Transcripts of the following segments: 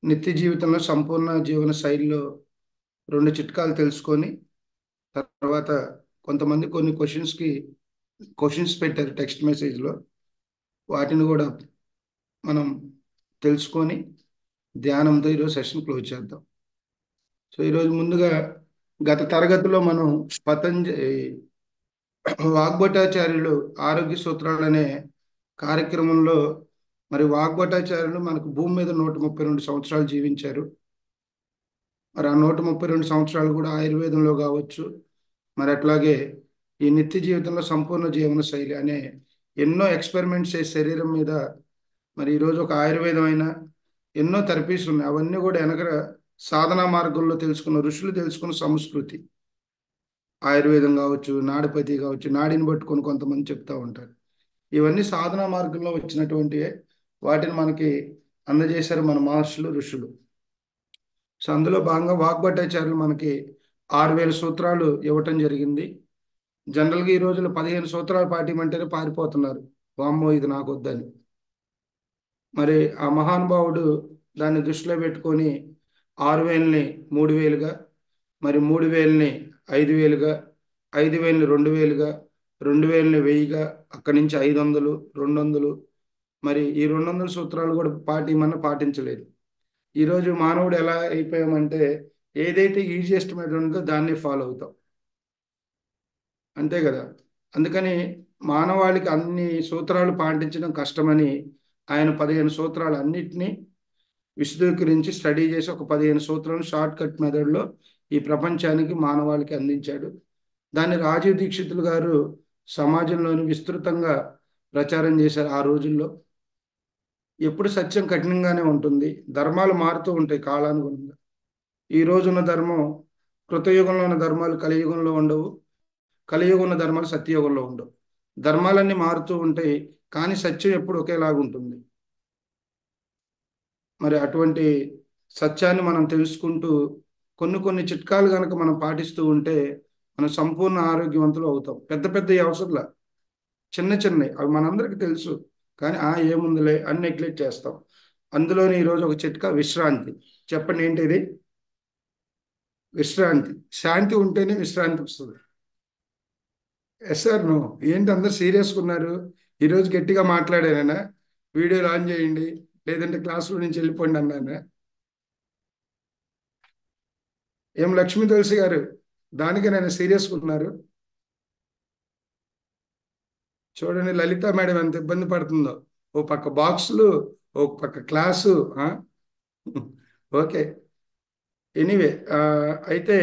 నిత్య జీవితంలో సంపూర్ణ జీవన శైలిలో రెండు చిట్కాలు తెలుసుకొని తర్వాత కొంతమంది కొన్ని క్వశ్చన్స్కి క్వశ్చన్స్ పెట్టారు టెక్స్ట్ మెసేజ్లో వాటిని కూడా మనం తెలుసుకొని ధ్యానంతో ఈరోజు సెషన్ క్లోజ్ చేద్దాం సో ఈరోజు ముందుగా గత తరగతిలో మనం పతంజలి వాగ్భటాచార్యులు ఆరోగ్య సూత్రాలు అనే కార్యక్రమంలో మరి వాగ్భటాచార్యులు మనకు భూమి మీద నూట ముప్పై రెండు సంవత్సరాలు జీవించారు మరి ఆ నూట ముప్పై రెండు సంవత్సరాలు కూడా ఆయుర్వేదంలో కావచ్చు మరి అట్లాగే ఈ నిత్య జీవితంలో సంపూర్ణ జీవన శైలి అనే ఎన్నో ఎక్స్పెరిమెంట్స్ చేసే శరీరం మీద మరి ఈరోజు ఒక ఆయుర్వేదం అయినా ఎన్నో థెరపీస్ ఉన్నాయి అవన్నీ కూడా వెనక సాధనా మార్గంలో తెలుసుకున్న ఋషులు తెలుసుకున్న సంస్కృతి ఆయుర్వేదం కావచ్చు నాడిపతి కావచ్చు నాడిని పట్టుకొని కొంతమంది చెప్తా ఉంటారు ఇవన్నీ సాధనా మార్గంలో వచ్చినటువంటి వాటిని మనకి అందజేశారు మన మహర్షులు ఋషులు సో అందులో భాగంగా వాగ్భటాచార్యులు మనకి ఆరు వేల సూత్రాలు ఇవ్వటం జరిగింది జనరల్గా ఈ రోజుల్లో పదిహేను సూత్రాలు పాటిమంటేనే పారిపోతున్నారు వామ్మో ఇది నాకు వద్దని మరి ఆ మహానుభావుడు దాన్ని దృష్టిలో పెట్టుకొని ఆరు వేలని మూడు వేలుగా మరి మూడు వేలని ఐదు వేలుగా ఐదు వేలని రెండు వేలుగా రెండు వేలని వెయ్యిగా అక్కడి నుంచి ఐదు వందలు రెండు వందలు మరి ఈ రెండు వందల సూత్రాలు కూడా పాటిమన్నా పాటించలేదు ఈరోజు మానవుడు ఎలా అయిపోయామంటే ఏదైతే ఈజియెస్ట్ మెథడ్ ఉందో దాన్ని ఫాలో అవుతాం అంతే కదా అందుకని మానవాళికి అన్ని సూత్రాలు పాటించడం కష్టమని ఆయన పదిహేను సూత్రాలు అన్నిటినీ విశదీకరించి స్టడీ చేసి ఒక పదిహేను సూత్రాలు షార్ట్ కట్ మెథడ్లో ఈ ప్రపంచానికి మానవాళికి అందించాడు దాన్ని రాజీవ్ దీక్షితులు గారు సమాజంలోని విస్తృతంగా ప్రచారం చేశారు ఆ రోజుల్లో ఎప్పుడు సత్యం కఠినంగానే ఉంటుంది ధర్మాలు మారుతూ ఉంటాయి కాలానుగుణంగా ఈ రోజున్న ధర్మం కృతయుగంలో ఉన్న ధర్మాలు కలియుగంలో ఉండవు కలియుగం ఉన్న ధర్మాలు సత్యయుగంలో ఉండవు ధర్మాలన్నీ మారుతూ ఉంటాయి కానీ సత్యం ఎప్పుడు ఒకేలాగా ఉంటుంది మరి అటువంటి సత్యాన్ని మనం తెలుసుకుంటూ కొన్ని కొన్ని చిట్కాలు కనుక మనం పాటిస్తూ ఉంటే మనం సంపూర్ణ ఆరోగ్యవంతులు అవుతాం పెద్ద పెద్ద అవసరంలా చిన్న చిన్నవి అవి మనందరికీ తెలుసు కానీ ఆ ఏముందిలే అని నెగ్లెక్ట్ చేస్తాం అందులోని ఈరోజు ఒక చిట్కా విశ్రాంతి చెప్పండి ఏంటి ఇది విశ్రాంతి శాంతి ఉంటేనే విశ్రాంతి వస్తుంది ఎస్ సార్ నో ఏంటి అందరు సీరియస్గా ఉన్నారు ఈరోజు గట్టిగా మాట్లాడానా వీడియోలు ఆన్ చేయండి లేదంటే క్లాసులో నుంచి వెళ్ళిపోండి అన్నానా ఏం లక్ష్మీ తులసి గారు దానికి నేను సీరియస్గా ఉన్నారు చూడండి లలిత మేడం ఎంత ఇబ్బంది పడుతుందో ఓ పక్క బాక్సులు ఓ పక్క క్లాసు ఓకే ఎనీవే అయితే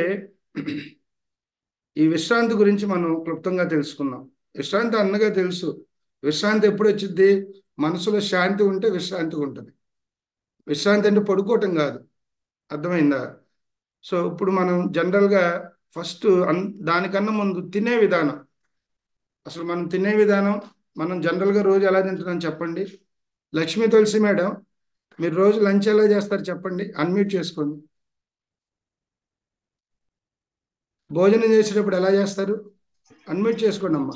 ఈ విశ్రాంతి గురించి మనం క్లుప్తంగా తెలుసుకుందాం విశ్రాంతి అన్నగా తెలుసు విశ్రాంతి ఎప్పుడు వచ్చింది మనసులో శాంతి ఉంటే విశ్రాంతి ఉంటుంది విశ్రాంతి అంటే పడుకోవటం కాదు అర్థమైందా సో ఇప్పుడు మనం జనరల్గా ఫస్ట్ అన్ దానికన్నా ముందు తినే విధానం అసలు మనం తినే విధానం మనం జనరల్గా రోజు ఎలా తింటున్నాం చెప్పండి లక్ష్మీ తులసి మేడం మీరు రోజు లంచ్ ఎలా చేస్తారు చెప్పండి అన్మ్యూట్ చేసుకోండి భోజనం చేసేటప్పుడు ఎలా చేస్తారు అన్మ్యూట్ చేసుకోండి అమ్మా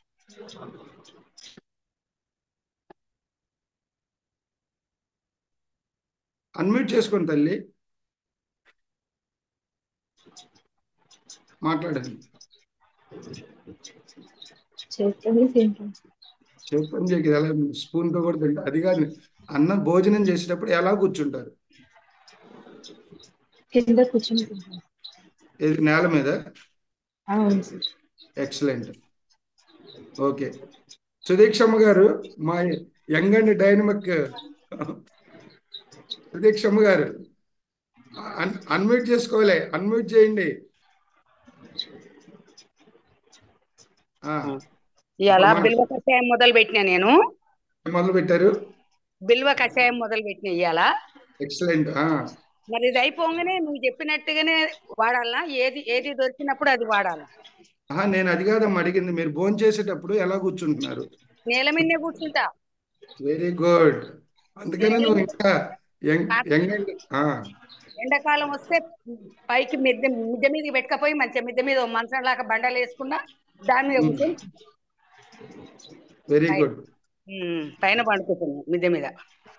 అన్మ్యూట్ చేసుకోండి తల్లి మాట్లాడండి చెప్పని చెప్పి ఎలా స్పూన్తో కూడా తింటారు అది కాదు అన్నం భోజనం చేసేటప్పుడు ఎలా కూర్చుంటారు కింద కూర్చుంటున్నాను ఏది నేల మీద అవును సార్ ఎక్సలెంట్ ఓకే సుదీక్షమ్మ గారు మా యంగ్ అండ్ డైనమిక్ సుదీక్షమ్మ గారు అన్ అన్మ్యూట్ చేసుకోవాలి అన్మ్యూట్ చేయండి ఆ, ఇలా అమ్మా. బిల్వ కషాయం మొదలు పెట్టినా నేను మొదలు పెట్టారు బిల్వ కషాయం మొదలు పెట్టిన ఇవాళ ఎక్సలెంట్ మరి ఇది అయిపోగానే నువ్వు చెప్పినట్టుగానే వాడాలా ఏది ఏది దొరికినప్పుడు అది వాడాలా నేను అది కాదమ్మా అడిగింది మీరు భోజనం చేసేటప్పుడు ఎలా కూర్చుంటున్నారు నేల మీదనే కూర్చుంటా వెరీ గుడ్ అందుకనే నువ్వు ఇంకా యంగ్ యంగ్ అండ్ ఎండాకాలం వస్తే పైకి మిద్దె మిద్దె మీదకి పెట్టకపోయి మంచిగా మిద్దె మీద ఓ మంచం లాగా బండలు వేసుకున్నా దాని మీద కూర్చొని వెరీ గుడ్ ఉమ్, పైన పండుకుంటున్నా మిద్దె మీద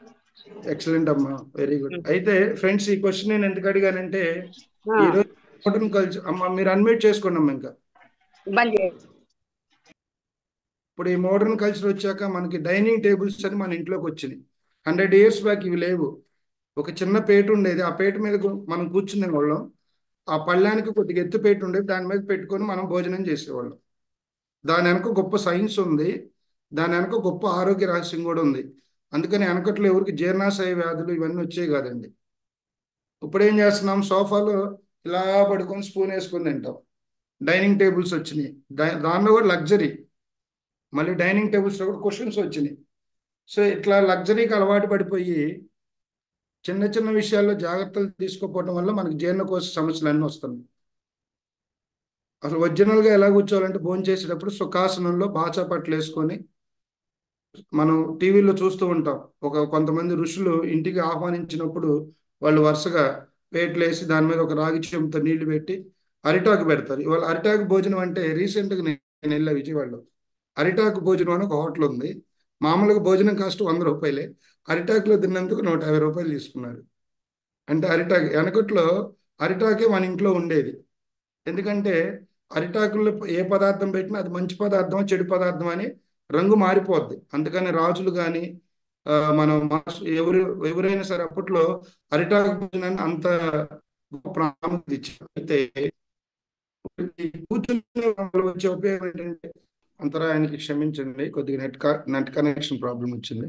ఎక్సలెంట్ అమ్మా వెరీ గుడ్ అయితే ఫ్రెండ్స్ ఈ క్వశ్చన్ నేను ఎందుకు అడిగానంటే ఆ, ఈ రోజు మోడర్న్ కల్చర్ అమ్మా మీరు అన్మ్యూట్ చేసుకోండి అమ్మా ఇంకా బంద్ చేయండి ఇప్పుడు ఈ మోడర్న్ కల్చర్ వచ్చాక మనకి డైనింగ్ టేబుల్స్ అని మన ఇంట్లోకి వచ్చినాయి హండ్రెడ్ ఇయర్స్ బ్యాక్ ఇవి లేవు ఒక చిన్న పేట ఉండేది ఆ పేట మీద గు- మనం కూర్చునే వాళ్ళం ఆ పళ్ళానికి కొద్దిగా ఎత్తు పేట ఉండేది దాని మీద పెట్టుకొని మనం భోజనం చేసేవాళ్ళం దాని వెనక గొప్ప సైన్స్ ఉంది దాని వెనక గొప్ప ఆరోగ్య రహస్యం కూడా ఉంది అందుకని వెనకట్లో ఎవరికి జీర్ణాశయ వ్యాధులు ఇవన్నీ వచ్చేవి కాదండి ఇప్పుడు ఏం చేస్తున్నాం సోఫాలో ఇలా పడుకొని స్పూన్ వేసుకొని తింటాం డైనింగ్ టేబుల్స్ వచ్చినాయి దా- దానిలో కూడా లగ్జరీ మళ్ళీ డైనింగ్ టేబుల్స్లో కూడా క్వశ్చన్స్ వచ్చినాయి సో ఇట్లా లగ్జరీకి అలవాటు పడిపోయి చిన్న చిన్న విషయాల్లో జాగ్రత్తలు తీసుకోకపోవడం వల్ల మనకి జీర్ణకోశ సమస్యలు అన్నీ వస్తున్నాయి అసలు ఒరిజినల్గా ఎలా కూర్చోవాలంటే భోజనం చేసేటప్పుడు సుఖాసనంలో బాచా పట్లు వేసుకొని మనం టీవీలో చూస్తూ ఉంటాం ఒక కొంతమంది ఋషులు ఇంటికి ఆహ్వానించినప్పుడు వాళ్ళు వరుసగా పేట్లు వేసి దాని మీద ఒక రాగి చెంతో నీళ్లు పెట్టి అరిటాకు పెడతారు ఇవాళ అరిటాకు భోజనం అంటే రీసెంట్గా నేను వెళ్ళా విజయవాడలో అరిటాకు భోజనం అని ఒక హోటల్ ఉంది మామూలుగా భోజనం కాస్ట్ వంద రూపాయలే అరిటాకులో తిన్నందుకు నూట యాభై రూపాయలు తీసుకున్నారు అంటే అరిటాకు వెనకట్లో అరిటాకే మన ఇంట్లో ఉండేది ఎందుకంటే అరిటాకుల్లో ఏ పదార్థం పెట్టినా అది మంచి పదార్థం చెడు పదార్థం అని రంగు మారిపోద్ది అందుకని రాజులు కానీ మనం మాస్- ఎవరు ఎవరైనా సరే అప్పట్లో అరిటాకు భోజనాన్ని అంత గొప్ప ప్రాముఖ్యత ఇచ్చారు అయితే ఈ కూర్చునే వల్ల వచ్చే ఉపయోగం ఏంటంటే అంతరాయానికి క్షమించండి కొద్దిగా నెట్ నెట్ కనెక్షన్ ప్రాబ్లం వచ్చింది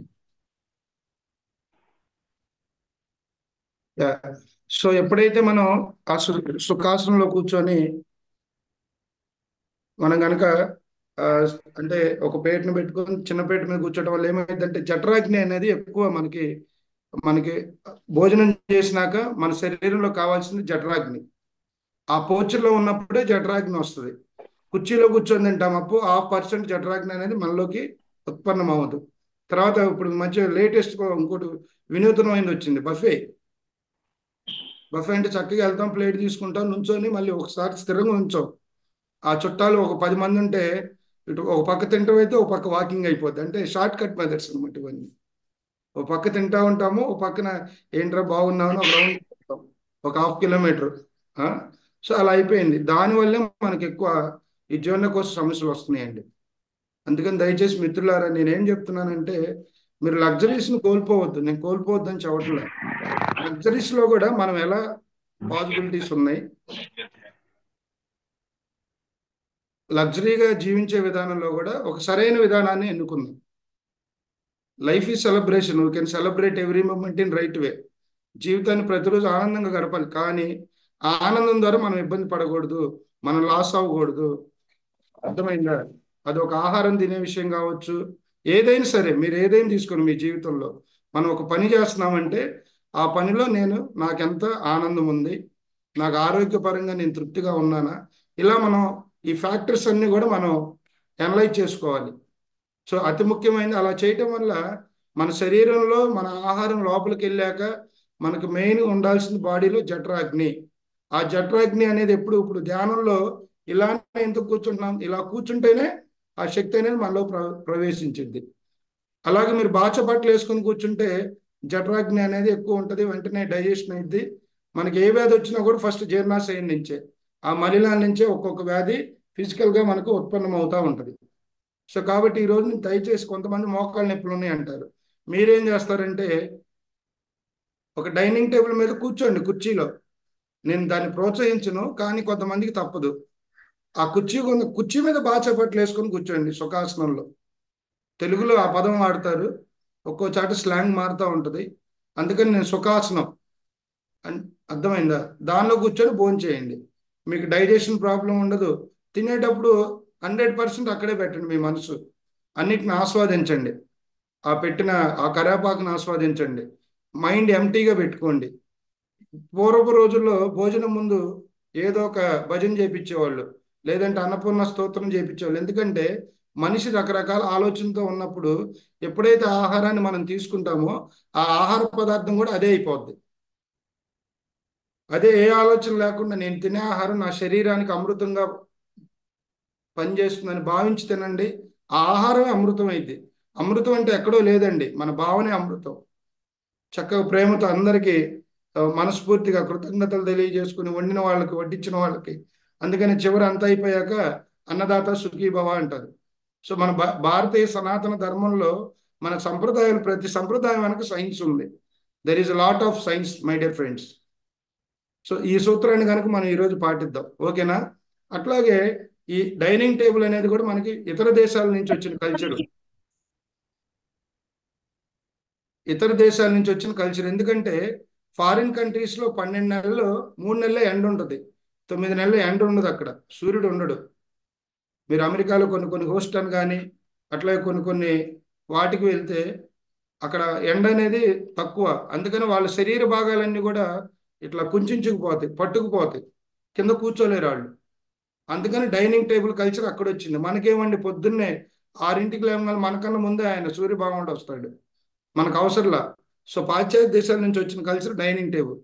సో ఎప్పుడైతే మనం ఆ సు- సుఖాసనంలో కూర్చొని మనం కనుక అంటే ఒక పేటను పెట్టుకొని చిన్న పేట మీద కూర్చోవడం వల్ల ఏమైందంటే జఠరాగ్ని అనేది ఎక్కువ మనకి మనకి భోజనం చేసినాక మన శరీరంలో కావాల్సింది జఠరాగ్ని ఆ పోచర్లో ఉన్నప్పుడే జఠరాగ్ని వస్తుంది కుర్చీలో కూర్చొని తింటాం అప్పుడు హాఫ్ పర్సెంట్ జఠరాగ్ని అనేది మనలోకి ఉత్పన్నం అవ్వదు తర్వాత ఇప్పుడు మంచి లేటెస్ట్ ఇంకోటి వినూతనమైనది వచ్చింది బఫే బఫే అంటే చక్కగా వెళ్తాం ప్లేట్ తీసుకుంటాం నుంచొని మళ్ళీ ఒకసారి స్థిరంగా ఉంచాం ఆ చుట్టాలు ఒక పది మంది ఉంటే ఇటు ఒక పక్క తింటాం అయితే ఒక పక్క వాకింగ్ అయిపోద్ది అంటే షార్ట్ కట్ మెథడ్స్ అనమాట ఇవన్నీ ఒక పక్క తింటా ఉంటాము ఒక పక్కన ఏంట్రా బాగున్నామని ఒక రౌండ్ తిరుగుతాం. ఒక హాఫ్ కిలోమీటర్ సో అలా అయిపోయింది దానివల్లే మనకి ఎక్కువ ఈ జీర్ణకోశ సమస్యలు వస్తున్నాయండి అందుకని దయచేసి మిత్రులారా నేనేం చెప్తున్నానంటే మీరు లగ్జరీస్ని కోల్పోవద్దు నేను కోల్పోవద్దు అని చెప్పట్లేదు లగ్జరీస్ లో కూడా మనం ఎలా పాసిబిలిటీస్ ఉన్నాయి లగ్జరీగా జీవించే విధానంలో కూడా ఒక సరైన విధానాన్ని ఎన్నుకుందాం life is celebration we can celebrate every moment in right way జీవితాన్ని ప్రతిరోజు ఆనందంగా గడపాలి కానీ ఆ ఆనందం ద్వారా మనం ఇబ్బంది పడకూడదు మనం లాస్ అవ్వకూడదు అర్థమైందా అది ఒక ఆహారం తినే విషయం కావచ్చు ఏదైనా సరే మీరు ఏదైనా తీసుకోండి మీ జీవితంలో మనం ఒక పని చేస్తున్నామంటే ఆ పనిలో నేను నాకెంత ఆనందం ఉంది నాకు ఆరోగ్యపరంగా నేను తృప్తిగా ఉన్నానా ఇలా మనం ఈ ఫ్యాక్టర్స్ అన్ని కూడా మనం అనలైజ్ చేసుకోవాలి సో అతి ముఖ్యమైనది అలా చేయటం వల్ల మన శరీరంలో మన ఆహారం లోపలికి వెళ్ళాక మనకు మెయిన్ ఉండాల్సిన బాడీలో జఠరాగ్ని ఆ జఠరాగ్ని అనేది ఎప్పుడు ఇప్పుడు ధ్యానంలో ఇలానే ఎందుకు కూర్చుంటున్నాం ఇలా కూర్చుంటేనే ఆ శక్తి అనేది మనలో ప్ర ప్రవేశించింది అలాగే మీరు బాచ బట్టలు వేసుకొని కూర్చుంటే జఠరాగ్ని అనేది ఎక్కువ ఉంటుంది వెంటనే డైజెషన్ అయింది మనకి ఏ వ్యాధి వచ్చినా కూడా ఫస్ట్ జీర్ణాశయం నుంచే ఆ మలినాల నుంచే ఒక్కొక్క వ్యాధి ఫిజికల్గా మనకు ఉత్పన్నం అవుతూ ఉంటుంది సో కాబట్టి ఈ రోజు దయచేసి కొంతమంది మోకాళ్ళ నొప్పులు ఉన్నాయి అంటారు మీరేం చేస్తారంటే ఒక డైనింగ్ టేబుల్ మీద కూర్చోండి కుర్చీలో నేను దాన్ని ప్రోత్సహించను కానీ కొంతమందికి తప్పదు ఆ కుర్చీ కొంత కుర్చీ మీద బాగా చప్పట్లు వేసుకొని కూర్చోండి సుఖాసనంలో తెలుగులో ఆ పదం వాడతారు ఒక్కో చాట స్లాంగ్ మారుతూ ఉంటుంది అందుకని నేను సుఖాసనం అన్- అర్థమైందా దానిలో కూర్చొని భోజనం చేయండి మీకు డైజెషన్ ప్రాబ్లం ఉండదు తినేటప్పుడు హండ్రెడ్ పర్సెంట్ అక్కడే పెట్టండి మీ మనసు అన్నిటిని ఆస్వాదించండి ఆ పెట్టిన ఆ కరేపాకును ఆస్వాదించండి మైండ్ ఎంటీగా పెట్టుకోండి పూర్వపు రోజుల్లో భోజనం ముందు ఏదో ఒక భజన చేపించేవాళ్ళు లేదంటే అన్నపూర్ణ స్తోత్రం చేపించేవాళ్ళు ఎందుకంటే మనిషి రకరకాల ఆలోచనతో ఉన్నప్పుడు ఎప్పుడైతే ఆహారాన్ని మనం తీసుకుంటామో ఆ ఆహార పదార్థం కూడా అదే అయిపోద్ది అదే ఏ ఆలోచన లేకుండా నేను తినే ఆహారం నా శరీరానికి అమృతంగా పనిచేస్తుందని భావించి తినండి ఆ ఆహారమే అమృతం అయింది అమృతం అంటే ఎక్కడో లేదండి మన భావనే అమృతం చక్కగా ప్రేమతో అందరికీ ఆ, మనస్ఫూర్తిగా కృతజ్ఞతలు తెలియజేసుకుని వండిన వాళ్ళకి వడ్డించిన వాళ్ళకి అందుకని చివరి అంత అయిపోయాక అన్నదాత సుఖీభవ అంటారు సో మన భా- భారతీయ సనాతన ధర్మంలో మన సంప్రదాయాలు ప్రతి సంప్రదాయం వెనక సైన్స్ ఉంది there is lot of science my dear friends so ఈ సూత్రాన్ని కనుక మనం ఈరోజు పాటిద్దాం ఓకేనా అట్లాగే ఈ డైనింగ్ టేబుల్ అనేది కూడా మనకి ఇతర దేశాల నుంచి వచ్చిన కల్చర్ ఇతర దేశాల నుంచి వచ్చిన కల్చర్ ఎందుకంటే ఫారిన్ కంట్రీస్ లో పన్నెండు నెలలు మూడు నెలలే ఎండ ఉంటుంది తొమ్మిది నెలలు ఎండ ఉండదు అక్కడ సూర్యుడు ఉండడు మీరు అమెరికాలో కొన్ని కొన్ని హోస్టన్ కానీ అట్లాగే కొన్ని కొన్ని వాటికి వెళ్తే అక్కడ ఎండ అనేది తక్కువ అందుకని వాళ్ళ శరీర భాగాలన్నీ కూడా ఇట్లా కుంచుకుపోతాయి పట్టుకుపోతాయి కింద కూర్చోలేరు వాళ్ళు అందుకని డైనింగ్ టేబుల్ కల్చర్ అక్కడ వచ్చింది మనకేమండి పొద్దున్నే ఆరింటికి లేవగానే మనకన్నా ముందే ఆయన సూర్యభగవానుడు వస్తాడు మనకు అవసరంలా సో పాశ్చాత్య దేశాల నుంచి వచ్చిన కల్చర్ డైనింగ్ టేబుల్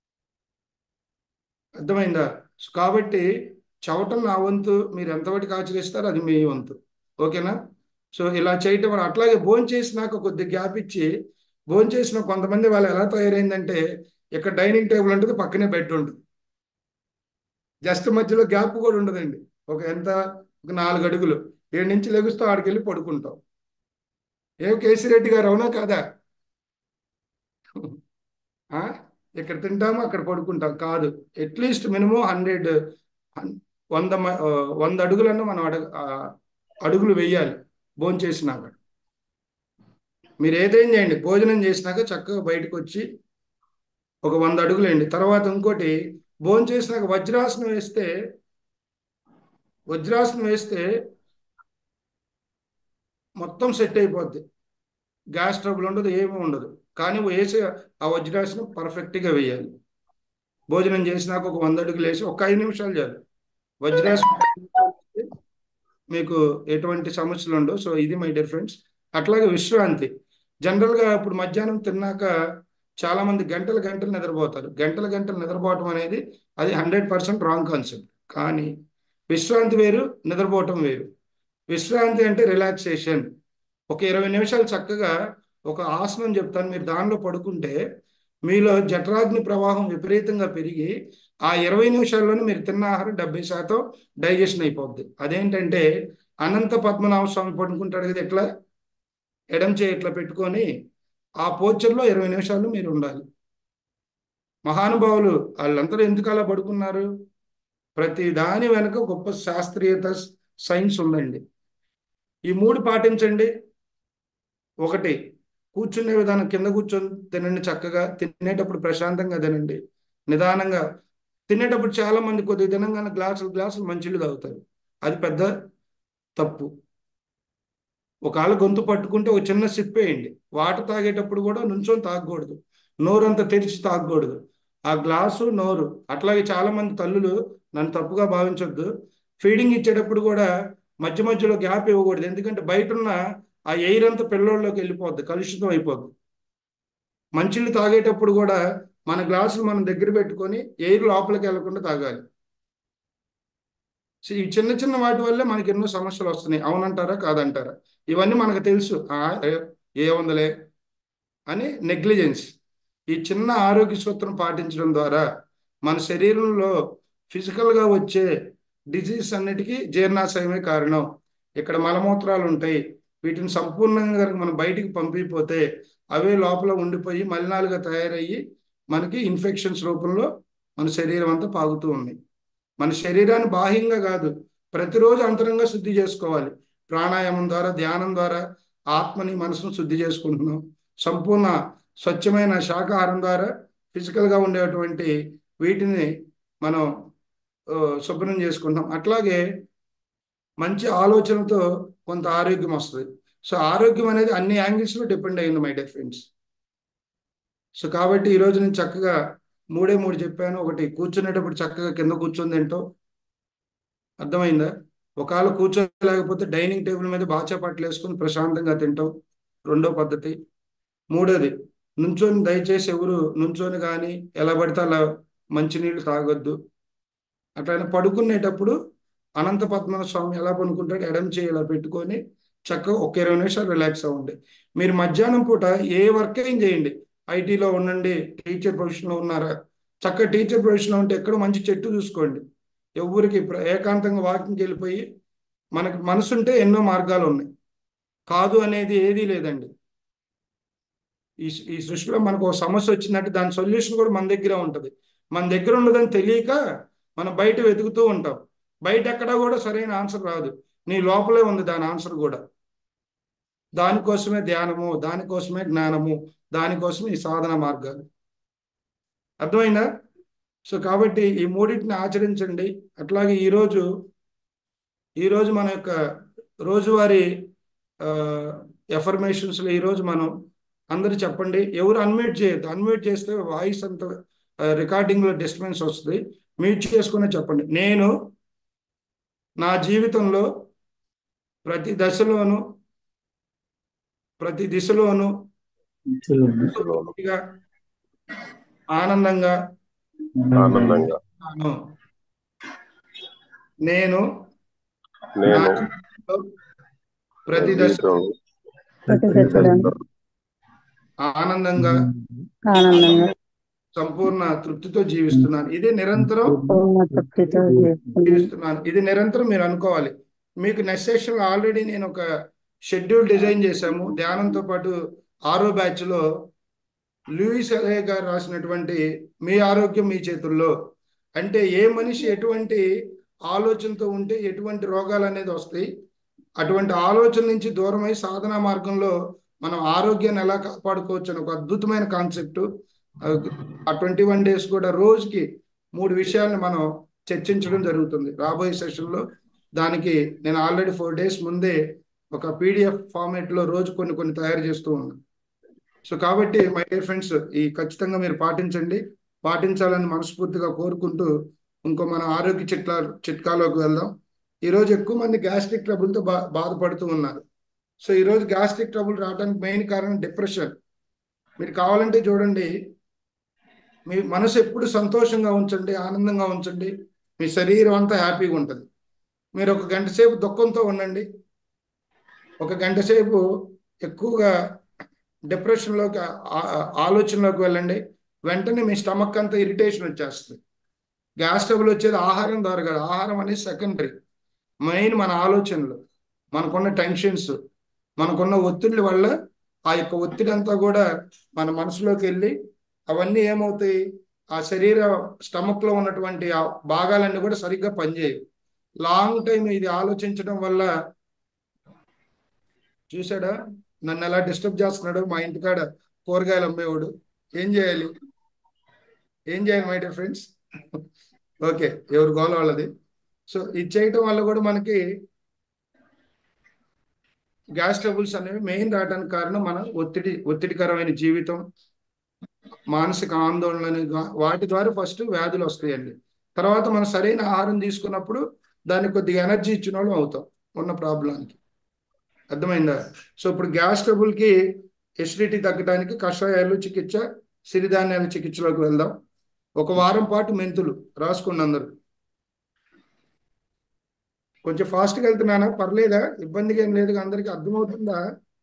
అర్థమైందా సో కాబట్టి చవటం నా వంతు మీరు ఎంతవరకు ఆచరిస్తారో అది మీ వంతు ఓకేనా సో ఇలా చేయటం వల్ల అట్లాగే భోజనం చేసినాక కొద్ది గ్యాప్ ఇచ్చి భోజనం చేసిన కొంతమంది వాళ్ళు ఎలా తయారైందంటే ఇక్కడ డైనింగ్ టేబుల్ ఉంటుంది పక్కనే బెడ్ ఉంటుంది జస్ట్ మధ్యలో గ్యాప్ కూడా ఉండదండి ఒక ఎంత ఒక నాలుగు అడుగులు ఏడు నుంచి లెగుస్తూ ఆడికి వెళ్ళి పడుకుంటాం ఏం కేసిరెడ్డి గారు అవునా కాదా ఆ? ఇక్కడ తింటాము అక్కడ పడుకుంటాం కాదు అట్లీస్ట్ మినిమం హండ్రెడ్ వంద మ- ఆ, వంద అడుగులన్నా మనం అడుగు ఆ, అడుగులు వేయాలి భోజనం చేసినాక మీరు ఏదైనా చేయండి భోజనం చేసినాక చక్కగా బయటకు వచ్చి ఒక వంద అడుగులు వేయండి తర్వాత ఇంకోటి భోజనం చేసినాక వజ్రాసనం వేస్తే వజ్రాసనం వేస్తే మొత్తం సెట్ అయిపోద్ది గ్యాస్ ట్రబుల్ ఉండదు ఏమీ ఉండదు కానీ వేసే ఆ వజ్రాసనం పర్ఫెక్ట్గా వేయాలి భోజనం చేసినాక ఒక వంద అడుగులు వేసి ఒక ఐదు నిమిషాలు చాలు వజ్రాసనం వేస్తే మీకు ఎటువంటి సమస్యలు ఉండవు సో ఇది మై డియర్ ఫ్రెండ్స్ అట్లాగే విశ్రాంతి జనరల్గా ఇప్పుడు మధ్యాహ్నం తిన్నాక చాలా మంది గంటలు గంటలు నిద్రపోతారు గంటలు గంటలు నిద్రపోవటం అనేది అది హండ్రెడ్ పర్సెంట్ రాంగ్ కాన్సెప్ట్ కానీ విశ్రాంతి వేరు నిద్రపోవటం వేరు విశ్రాంతి అంటే రిలాక్సేషన్ ఒక ఇరవై నిమిషాలు చక్కగా ఒక ఆసనం చెప్తాను మీరు దానిలో పడుకుంటే మీలో జఠరాగ్ని ప్రవాహం విపరీతంగా పెరిగి ఆ ఇరవై నిమిషాల్లోనే మీరు తిన్న ఆహారం డెబ్బై శాతం డైజెషన్ అయిపోద్ది అదేంటంటే అనంత పద్మనాభ స్వామి పడుకుంటాడు కదా ఎట్లా ఎడం చేయి ఇట్లా పెట్టుకొని ఆ పోచర్లో ఇరవై నిమిషాలు మీరు ఉండాలి మహానుభావులు వాళ్ళందరూ ఎందుకు అలా పడుకున్నారు ప్రతి దాని వెనుక గొప్ప శాస్త్రీయత సైన్స్ ఉందండి ఈ మూడు పాటించండి ఒకటి కూర్చునే విధానం కింద కూర్చొని తినండి చక్కగా తినేటప్పుడు ప్రశాంతంగా తినండి నిదానంగా తినేటప్పుడు చాలా మంది కొద్దిగా తినంగానే గ్లాసులు గ్లాసులు మంచిళ్ళు తాగుతారు అది పెద్ద తప్పు ఒకవేళ గొంతు పట్టుకుంటే ఒక చిన్న సిప్ వేయండి వాటర్ తాగేటప్పుడు కూడా నుంచొని తాగకూడదు నోరు అంతా తెరిచి తాగకూడదు ఆ గ్లాసు నోరు అట్లాగే చాలా మంది తల్లులు నన్ను తప్పుగా భావించొద్దు ఫీడింగ్ ఇచ్చేటప్పుడు కూడా మధ్య మధ్యలో గ్యాప్ ఇవ్వకూడదు ఎందుకంటే బయట ఉన్న ఆ ఎయిర్ అంతా పిల్లోళ్ళలోకి వెళ్ళిపోద్ది కలుషితం అయిపోద్ది మంచిళ్ళు తాగేటప్పుడు కూడా మన గ్లాసులు మనం దగ్గర పెట్టుకొని ఎయిర్ లోపలికి వెళ్లకుండా తాగాలి సో ఈ చిన్న చిన్న వాటి వల్లే మనకి ఎన్నో సమస్యలు వస్తున్నాయి అవునంటారా కాదంటారా ఇవన్నీ మనకు తెలుసు ఆ, ఏ- ఏ వందలే అని నెగ్లిజెన్స్ ఈ చిన్న ఆరోగ్య సూత్రం పాటించడం ద్వారా మన శరీరంలో ఫిజికల్గా వచ్చే డిజీజ్ అన్నిటికీ జీర్ణాశయమే కారణం ఇక్కడ మలమూత్రాలు ఉంటాయి వీటిని సంపూర్ణంగా కనుక మనం బయటికి పంపిపోతే అవే లోపల ఉండిపోయి మలినాలుగా తయారయ్యి మనకి ఇన్ఫెక్షన్స్ రూపంలో మన శరీరం అంతా పాగుతూ ఉంది మన శరీరాన్ని బాహ్యంగా కాదు ప్రతిరోజు అంతరంగా శుద్ధి చేసుకోవాలి ప్రాణాయామం ద్వారా ధ్యానం ద్వారా ఆత్మని మనసును శుద్ధి చేసుకుంటున్నాం సంపూర్ణ స్వచ్ఛమైన శాకాహారం ద్వారా ఫిజికల్గా ఉండేటువంటి వీటిని మనం ఆ, శుభ్రం చేసుకుంటాం అట్లాగే మంచి ఆలోచనతో కొంత ఆరోగ్యం వస్తుంది సో ఆరోగ్యం అనేది అన్ని యాంగిల్స్లో డిపెండ్ అయ్యింది మై డియర్ ఫ్రెండ్స్ సో కాబట్టి ఈరోజు నేను చక్కగా మూడే మూడు చెప్పాను ఒకటి కూర్చునేటప్పుడు చక్కగా కింద కూర్చొని తింటాం అర్థమైందా ఒకవేళ కూర్చోలేకపోతే డైనింగ్ టేబుల్ మీద బాచా పట్లు వేసుకొని ప్రశాంతంగా తింటాం రెండో పద్ధతి మూడోది నుంచొని దయచేసి ఎవరు నుంచొని కానీ ఎలా పడితే అలా మంచినీళ్ళు తాగొద్దు అట్లనే పడుకునేటప్పుడు అనంత పద్మనాభ స్వామి ఎలా పడుకుంటాడు ఎడం చేయి ఇలా పెట్టుకొని చక్కగా ఒక ఇరవై నిమిషాలు రిలాక్స్ అవ్వండి మీరు మధ్యాహ్నం పూట ఏ వర్క్ అయినా చేయండి ఐటీలో ఉండండి టీచర్ ప్రొఫెషన్లో ఉన్నారా చక్కగా టీచర్ ప్రొఫెషన్లో ఉంటే ఎక్కడ మంచి చెట్టు చూసుకోండి ఎవరికి ప్ర- ఏకాంతంగా వాకింగ్కి వెళ్ళిపోయి మనకి మనసుంటే ఎన్నో మార్గాలు ఉన్నాయి కాదు అనేది ఏదీ లేదండి ఈ ఈ సృష్టిలో మనకు ఒక సమస్య వచ్చిందంటే దాని సొల్యూషన్ కూడా మన దగ్గర ఉంటుంది మన దగ్గర ఉండదని తెలియక మనం బయట వెతుకుతూ ఉంటాం బయట ఎక్కడా కూడా సరైన ఆన్సర్ రాదు నీ లోపలే ఉంది దాని ఆన్సర్ కూడా దానికోసమే ధ్యానము దానికోసమే జ్ఞానము దానికోసమే ఈ సాధన మార్గాలు అర్థమైందా సో కాబట్టి ఈ మూడింటిని ఆచరించండి అట్లాగే ఈరోజు ఈరోజు మన యొక్క రోజువారీ ఎఫర్మేషన్స్లో ఈరోజు మనం అందరు చెప్పండి ఎవరు అన్మ్యూట్ చేయొద్దు అన్మ్యూట్ చేస్తే వాయిస్ అంత రికార్డింగ్లో డిస్టర్బెన్స్ వస్తుంది మ్యూట్ చేసుకునే చెప్పండి నేను నా జీవితంలో ప్రతి దశలోను ప్రతి దిశలోను పూర్తిగా ఆనందంగా ఆనందంగా ఉన్నాను. నేను నా నేను జీవితంలో ప్రతి దశ జీవితంలో ప్రతి దశలోనూ ఆనందంగా ఆనందంగా సంపూర్ణ తృప్తితో జీవిస్తున్నాను ఇది నిరంతరం పూర్ణ తృప్తితో జీవిస్తున్నాను జీవిస్తున్నాను ఇది నిరంతరం మీరు అనుకోవాలి మీకు నెక్స్ట్ సెషన్ ఆల్రెడీ నేను ఒక షెడ్యూల్ డిజైన్ చేశాము ధ్యానంతో పాటు ఆరో బ్యాచ్ లో లూయిస్ అలే గారు రాసినటువంటి మీ ఆరోగ్యం మీ చేతుల్లో అంటే ఏ మనిషి ఎటువంటి ఆలోచనతో ఉంటే ఎటువంటి రోగాలు అనేది వస్తాయి అటువంటి ఆలోచన నుంచి దూరమై సాధనా మార్గంలో మనం ఆరోగ్యాన్ని ఎలా కాపాడుకోవచ్చు అని ఒక అద్భుతమైన కాన్సెప్ట్ ఆ ట్వంటీ వన్ డేస్ కూడా రోజుకి మూడు విషయాలను మనం చర్చించడం జరుగుతుంది రాబోయే సెషన్లో దానికి నేను ఆల్రెడీ ఫోర్ డేస్ ముందే ఒక పీడిఎఫ్ ఫార్మేట్లో రోజు కొన్ని కొన్ని తయారు చేస్తూ ఉన్నాను సో కాబట్టి మై డియర్ ఫ్రెండ్స్ ఈ ఖచ్చితంగా మీరు పాటించండి పాటించాలని మనస్ఫూర్తిగా కోరుకుంటూ ఇంకో మన ఆరోగ్య చిట్కా చిట్కాలోకి వెళ్దాం ఈరోజు ఎక్కువ మంది గ్యాస్ట్రిక్ ట్రబుల్తో బా బాధపడుతూ ఉన్నారు సో ఈరోజు గ్యాస్ట్రిక్ ట్రబుల్ రావడానికి మెయిన్ కారణం డిప్రెషన్ మీరు కావాలంటే చూడండి మీ మనసు ఎప్పుడు సంతోషంగా ఉంచండి ఆనందంగా ఉంచండి మీ శరీరం అంతా హ్యాపీగా ఉంటుంది మీరు ఒక గంట సేపు దుఃఖంతో ఉండండి ఒక గంట సేపు ఎక్కువగా డిప్రెషన్లోకి ఆ- ఆ- ఆలోచనలోకి వెళ్ళండి వెంటనే మీ స్టమక్ అంతా ఇరిటేషన్ వచ్చేస్తుంది గ్యాస్ ట్రబుల్ వచ్చేది ఆహారం ద్వారా కాదు ఆహారం అనేది సెకండరీ మెయిన్ మన ఆలోచనలు మనకున్న టెన్షన్స్ మనకున్న ఒత్తిళ్ళ వల్ల ఆ యొక్క ఒత్తిడి అంతా కూడా మన మనసులోకి వెళ్ళి అవన్నీ ఏమవుతాయి ఆ శరీర స్టమక్ లో ఉన్నటువంటి ఆ భాగాలన్నీ కూడా సరిగ్గా పనిచేయవు లాంగ్ టైం ఇది ఆలోచించడం వల్ల చూసాడా నన్ను ఎలా డిస్టర్బ్ చేస్తున్నాడు మా ఇంటికాడ కూరగాయలు అమ్మేవాడు ఏం చేయాలి ఏం చేయాలి మై డియర్ ఫ్రెండ్స్ ఓకే ఎవరు గోల వాళ్ళది సో ఇది చేయటం వల్ల కూడా మనకి గ్యాస్ ట్రబుల్స్ అనేవి మెయిన్ రావడానికి కారణం మన ఒత్తిడి ఒత్తిడికరమైన జీవితం మానసిక ఆందోళన వాటి ద్వారా ఫస్ట్ వ్యాధులు వస్తాయండి తర్వాత మనం సరైన ఆహారం తీసుకున్నప్పుడు దానికి కొద్దిగా ఎనర్జీ ఇచ్చిన వాళ్ళం అవుతాం ఉన్న ప్రాబ్లానికి అర్థమైందా సో ఇప్పుడు గ్యాస్ ట్రబుల్కి ఎసిడిటీ తగ్గడానికి కషాయాలు చికిత్స సిరిధాన్యాల చికిత్సలోకి వెళ్దాం ఒక వారం పాటు మెంతులు రాసుకోండి అందరూ కొంచెం ఫాస్ట్గా వెళ్తున్నానా పర్లేదా ఇబ్బందిగా ఏం లేదు అందరికి అర్థమవుతుందా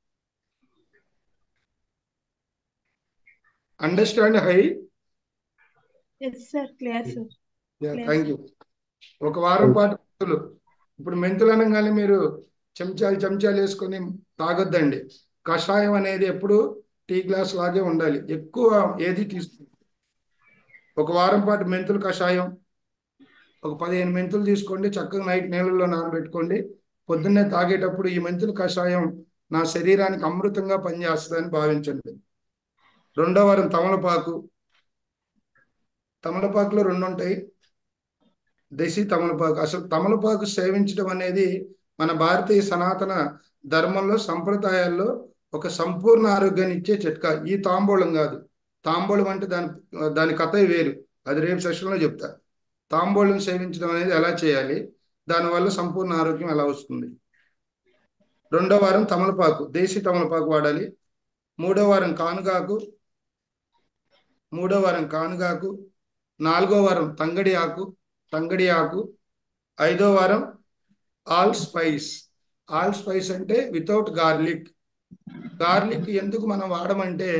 అండర్స్టాండ్ హై yes sir clear sir thank you ఒక వారం పాటు మెంతులు ఇప్పుడు మెంతులు అనగానే మీరు చెంచాలు చెంచాలు వేసుకొని తాగొద్దండి కషాయం అనేది ఎప్పుడు టీ గ్లాస్ లాగే ఉండాలి ఎక్కువ ఏది తీసుకుంది ఒక వారం పాటు మెంతులు కషాయం ఒక పదిహేను మెంతులు తీసుకోండి చక్కగా నైట్ నీళ్ళల్లో నానబెట్టుకోండి పొద్దున్నే తాగేటప్పుడు ఈ మెంతులు కషాయం నా శరీరానికి అమృతంగా పనిచేస్తుందని భావించండి రెండో వారం తమలపాకు తమలపాకులో రెండు ఉంటాయి దేశీ తమలపాకు అసలు తమలపాకు సేవించడం అనేది మన భారతీయ సనాతన ధర్మంలో సంప్రదాయాల్లో ఒక సంపూర్ణ ఆరోగ్యాన్ని ఇచ్చే చిట్కా ఈ తాంబూలం కాదు తాంబూలం అంటే దాని దాని కథ వేరు అది రేపు సెషన్లో చెప్తా తాంబూలం సేవించడం అనేది ఎలా చేయాలి దానివల్ల సంపూర్ణ ఆరోగ్యం ఎలా వస్తుంది రెండో వారం తమలపాకు దేశీ తమలపాకు వాడాలి మూడో వారం కానుగాకు మూడో వారం కానుగాకు నాలుగో వారం తంగడి ఆకు తంగడి ఆకు ఐదో వారం ఆల్ స్పైస్ ఆల్ స్పైస్ అంటే వితౌట్ గార్లిక్ గార్లిక్ ఎందుకు మనం వాడమంటే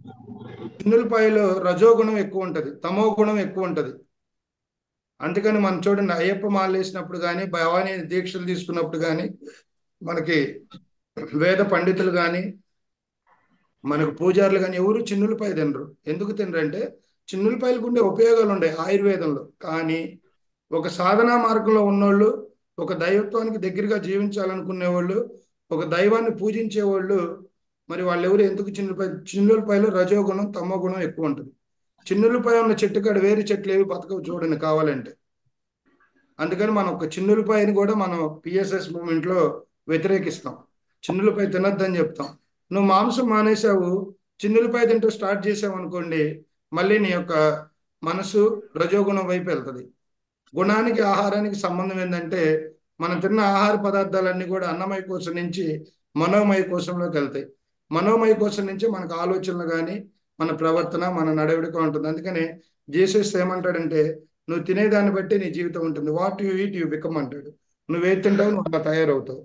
చిన్నులపాయలో రజోగుణం ఎక్కువ ఉంటది తమో గుణం ఎక్కువ ఉంటది అందుకని మనం చూడండి అయ్యప్ప మాల వేసినప్పుడు కానీ భవానీ దీక్షలు తీసుకున్నప్పుడు కానీ మనకి వేద పండితులు కానీ మనకు పూజారులు కానీ ఎవరు చిన్నులపాయ తినరు ఎందుకు తినరు అంటే చిన్నులపాయలకు ఉండే ఉపయోగాలు ఉండే ఆయుర్వేదంలో కానీ ఒక సాధనా మార్గంలో ఉన్నోళ్ళు ఒక దైవత్వానికి దగ్గరగా జీవించాలనుకునే వాళ్ళు ఒక దైవాన్ని పూజించే వాళ్ళు మరి వాళ్ళు ఎవరు ఎందుకు చిన్నులపై చిన్నులపాయలో రజోగుణం తమో గుణం ఎక్కువ ఉంటుంది చిన్నులపై ఉన్న చెట్టు కాడ వేరే చెట్లు ఏవి బతకవు చూడండి కావాలంటే అందుకని మనం ఒక చిన్నులపాయని కూడా మనం పిఎస్ఎస్ మూమెంట్ లో వ్యతిరేకిస్తాం చిన్నులపై తినొద్దని చెప్తాం నువ్వు మాంసం మానేసావు చిన్నులపై తింటూ స్టార్ట్ చేసావు అనుకోండి మళ్ళీ నీ యొక్క మనసు రజోగుణం వైపు వెళ్తుంది గుణానికి ఆహారానికి సంబంధం ఏంటంటే మనం తిన్న ఆహార పదార్థాలన్నీ కూడా అన్నమయ కోశం నుంచి మనోమయ కోశంలోకి వెళ్తాయి మనోమయ కోశం నుంచి మనకు ఆలోచనలు కానీ మన ప్రవర్తన మన నడవడిక ఉంటుంది అందుకని జీసస్ ఏమంటాడంటే నువ్వు తినేదాన్ని బట్టి నీ జీవితం ఉంటుంది what you eat you become అంటాడు నువ్వేది తింటావు నువ్వు అలా తయారవుతావు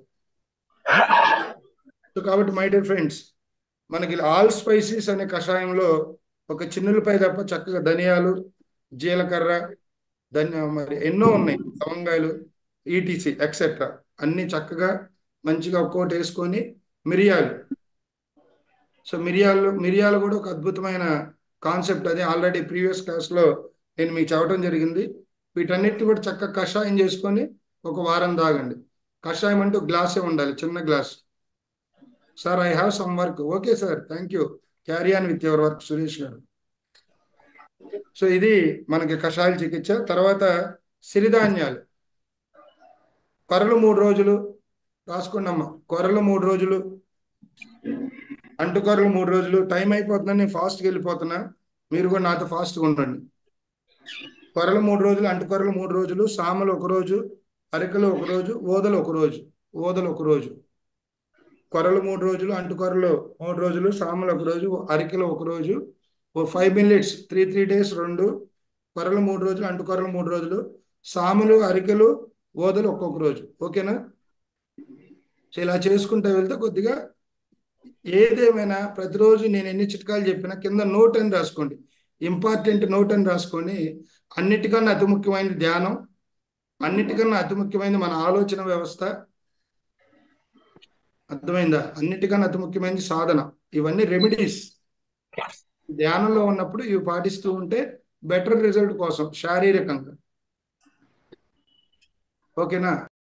సో కాబట్టి మై డియర్ ఫ్రెండ్స్ మనకి ఆల్ స్పైసీస్ అనే కషాయంలో ఒక చిన్నులపై తప్ప చక్కగా ధనియాలు జీలకర్ర ధన్య మరి ఎన్నో ఉన్నాయి లవంగాయలు ఈటీసీ ఎక్సెట్రా అన్ని చక్కగా మంచిగా ఒక్కోటి వేసుకొని మిరియాలు సో మిరియాలు మిరియాలు కూడా ఒక అద్భుతమైన కాన్సెప్ట్ అది ఆల్రెడీ ప్రీవియస్ క్లాస్లో నేను మీకు చెప్పడం జరిగింది వీటన్నిటిని కూడా చక్కగా కషాయం చేసుకొని ఒక వారం తాగండి కషాయం అంటే గ్లాసే ఉండాలి చిన్న glass sir I have some work okay sir thank you carry on with your work Suresh garu so ఇది మనకి కషాయాల చికిత్స తర్వాత సిరిధాన్యాలు కొరలు మూడు రోజులు రాసుకున్నామ్మా కొరలు మూడు రోజులు అంటుకొరలు మూడు రోజులు టైం అయిపోతుందని నేను ఫాస్ట్గా వెళ్ళిపోతున్నా మీరు కూడా నాతో ఫాస్ట్గా ఉండండి కొరలు మూడు రోజులు అంటుకొరలు మూడు రోజులు సామలు ఒక రోజు అరికలు ఒక రోజు ఓదలు ఒక రోజు ఓదలు ఒక రోజు కొరలు మూడు రోజులు అంటుకొరలు మూడు రోజులు సామలు ఒక రోజు అరికలు ఒక రోజు ఓ five minutes three three days రెండు కొరలు మూడు రోజులు అంటుకొరలు మూడు రోజులు సాములు అరికలు ఓదలు ఒక్కొక్క రోజు ఓకేనా సో ఇలా చేసుకుంటూ వెళ్తే కొద్దిగా ఏదేమైనా ప్రతిరోజు నేను ఎన్ని చిట్కాలు చెప్పినా కింద నోట్ అని రాసుకోండి ఇంపార్టెంట్ నోట్ అని రాసుకొని అన్నిటికన్నా అతి ముఖ్యమైనది ధ్యానం అన్నిటికన్నా అతి ముఖ్యమైనది మన ఆలోచన వ్యవస్థ అర్థమైందా అన్నిటికన్నా అతి ముఖ్యమైనది సాధన ఇవన్నీ రెమెడీస్ ధ్యానంలో ఉన్నప్పుడు ఇవి పాటిస్తూ ఉంటే బెటర్ రిజల్ట్ కోసం శారీరకంగా ఓకేనా